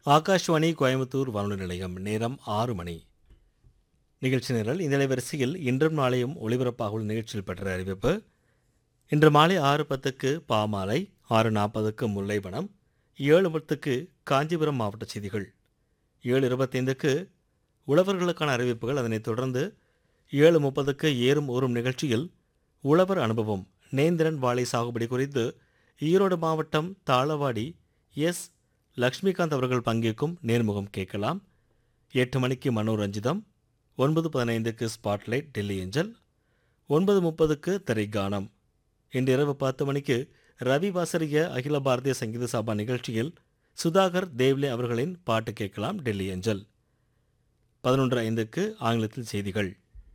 ஆகாஷ்வாணி கோயம்புத்தூர் வானொலி நிலையம் நேரம் ஆறு மணி நிகழ்ச்சி நிரல் இந்த வரிசையில் இன்றும் நாளையும் ஒளிபரப்பாக உள்ள நிகழ்ச்சியில் பெற்ற அறிவிப்பு இன்று மாலை ஆறு பத்துக்கு பாமாலை ஆறு நாற்பதுக்கு முல்லைவனம் ஏழு பத்துக்கு காஞ்சிபுரம் மாவட்ட செய்திகள் ஏழு இருபத்தைந்துக்கு உழவர்களுக்கான அறிவிப்புகள் அதனைத் தொடர்ந்து ஏழு முப்பதுக்கு ஏறும் ஊறும் நிகழ்ச்சியில் உழவர் அனுபவம் நேந்திரன் வாழை சாகுபடி குறித்து ஈரோடு மாவட்டம் தாளவாடி எஸ் லக்ஷ்மிகாந்த் அவர்கள் பங்கேற்கும் நேர்முகம் கேட்கலாம் எட்டு மணிக்கு மனோரஞ்சிதம் ஒன்பது பதினைந்துக்கு ஸ்பாட்லைட் டெல்லி ஏஞ்சல் ஒன்பது முப்பதுக்கு திரைக்கானம் இன்று இரவு பத்து மணிக்கு ரவி வாசரிய அகில பாரதிய சங்கீத சபா நிகழ்ச்சியில் சுதாகர் தேவ்லே அவர்களின் பாட்டு கேட்கலாம் டெல்லி ஏஞ்சல் பதினொன்று ஐந்துக்கு ஆங்கிலத்தில் செய்திகள்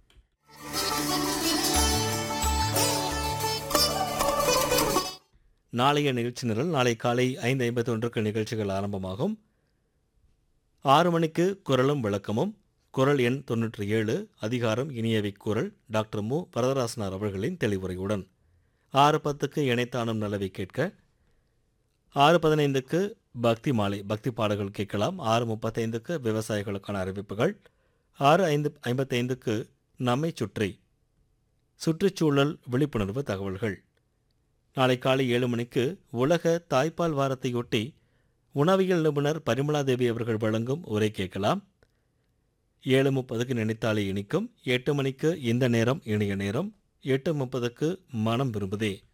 நாளைய நிகழ்ச்சி நிரல் நாளை காலை ஐந்து ஐம்பத்தி ஒன்றுக்கு நிகழ்ச்சிகள் ஆரம்பமாகும் ஆறு மணிக்கு குரலும் விளக்கமும் குரல் எண் தொன்னூற்றி ஏழு அதிகாரம் இனியவை குரல் டாக்டர் மு வரதராசனார் அவர்களின் தெளிவுரையுடன் ஆறு பத்துக்கு இணைத்தானும் நலவை கேட்க ஆறு பதினைந்துக்கு பக்தி மாலை பக்தி பாடல்கள் கேட்கலாம் ஆறு முப்பத்தைந்துக்கு விவசாயிகளுக்கான அறிவிப்புகள் ஆறு ஐந்து ஐம்பத்தைந்துக்கு நம்மை சுற்றி சுற்றுச்சூழல் விழிப்புணர்வு தகவல்கள் நாளை காலை ஏழு மணிக்கு உலக தாய்ப்பால் வாரத்தையொட்டி உணவியல் நிபுணர் பரிமளா தேவி அவர்கள் வழங்கும் உரை கேட்கலாம் ஏழு முப்பதுக்கு நினைத்தாலே இனிக்கும் எட்டு மணிக்கு இந்த நேரம் இனிய நேரம் எட்டு முப்பதுக்கு மனம் விரும்புதே